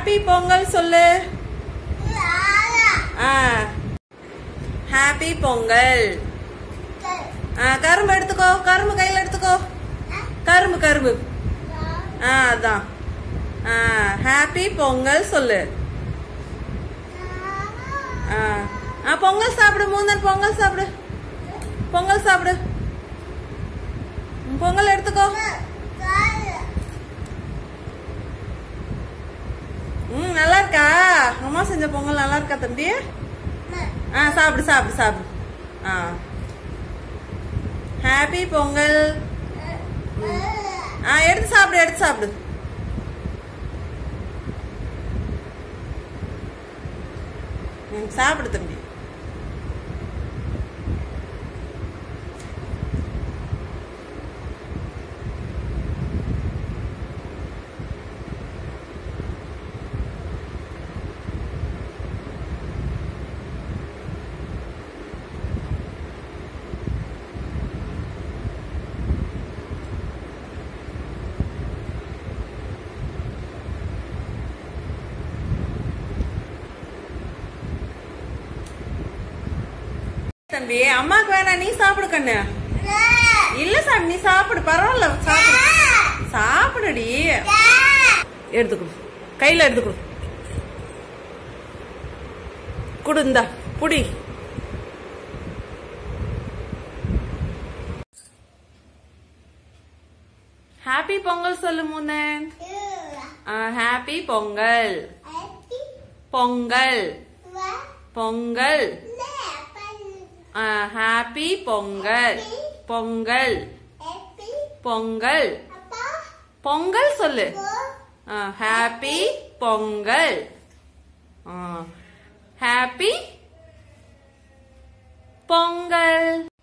Happy Pongal சொல்லு ஆ happy Pongal ஆ கரும்பு எடுத்துக்கோ கரும்பு கையில எடுத்துக்கோ கரும்பு கரும்பு ஆ அதான் ஆ ஹாப்பி பொங்கல் சொல்லு ஆ ஆ பொங்கல் சாப்பிடு மூந்தன் பொங்கல் சாப்பிடு பொங்கல் சாப்பிடு ம், பொங்கல் எடுத்துக்கோ ம் நல்லா இருக்கா அம்மா செஞ்ச பொங்கல் நல்லா இருக்கா தம்பி ஆ சாப்பிடு சாப்பிடு சாப்பிடு ஆ ஹாப்பி பொங்கல் ம். ஆ எடுத்து சாப்பிடு எடுத்து சாப்பிடு ம், சாப்பிடு தம்பி தம்பி அம்மாக்கு வேணாம் நீ சாப்பிடு கண்ணு இல்ல சாமி நீ சாப்பிடு பரவாயில்ல சாப்பிடு சாப்பிடுடி எடுத்துக்கொடு கையில எடுத்துக்கொடு குடு இந்தா புடி ஹாப்பி பொங்கல் சொல்லு முன்னன் ஹாப்பி பொங்கல் பொங்கல் பொங்கல் ஹாப்பி பொங்கல் பொங்கல் பொங்கல் பொங்கல் சொல்லு ஹாப்பி பொங்கல் ஹாப்பி பொங்கல்